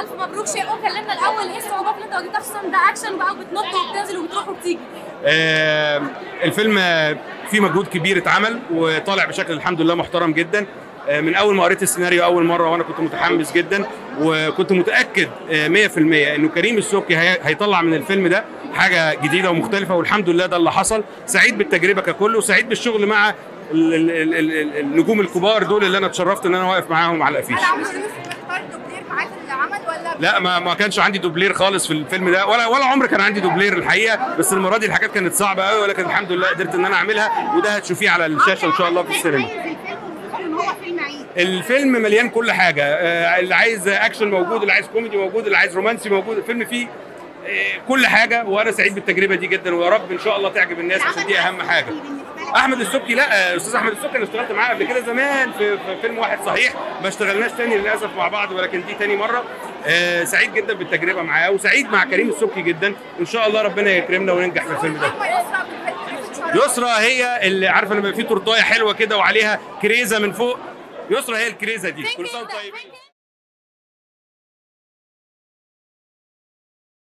الف مبروك شيء كلمنا الاول ايه الصعوبات اللي انت واجهتها خصوصا ده اكشن بقى وبتنط وبتنزل وبتروح وبتيجي آه، الفيلم آه، فيه مجهود كبير اتعمل وطالع بشكل الحمد لله محترم جدا آه، من اول ما قريت السيناريو اول مره وانا كنت متحمس جدا وكنت متاكد آه، 100% انه كريم السبكي هي- هيطلع من الفيلم ده حاجه جديده ومختلفه والحمد لله ده اللي حصل سعيد بالتجربه ككل وسعيد بالشغل مع ال- ال- ال- ال- النجوم الكبار دول اللي انا اتشرفت ان انا واقف معاهم على الافيش هل عمرو يوسف اختار دوبلير معاه في العمل ولا لا ما ما كانش عندي دوبلير خالص في الفيلم ده ولا ولا عمر كان عندي دوبلير الحقيقه بس المره دي الحاجات كانت صعبه قوي ولكن الحمد لله قدرت ان انا اعملها وده هتشوفيه على الشاشه ان شاء الله في السينما ان هو فيلم عيد الفيلم مليان كل حاجه آه، اللي عايز اكشن موجود اللي عايز كوميدي موجود اللي عايز رومانسي موجود الفيلم فيه آه، كل حاجه وانا سعيد بالتجربه دي جدا ويا رب ان شاء الله تعجب الناس عشان دي اهم حاجه احمد السبكي لا آه، استاذ احمد السبكي انا اشتغلت معاه قبل كده زمان في, في فيلم واحد صحيح ما اشتغلناش تاني للاسف مع بعض ولكن دي تاني مره آه، سعيد جدا بالتجربه معاه وسعيد مع كريم السبكي جدا ان شاء الله ربنا يكرمنا وننجح في الفيلم ده اما يسرى بتتشرف يسرا هي اللي عارفه لما في تورتايه حلوه كده وعليها كريزه من فوق يسرا هي الكريزه دي كل سنه وأنتم طيبين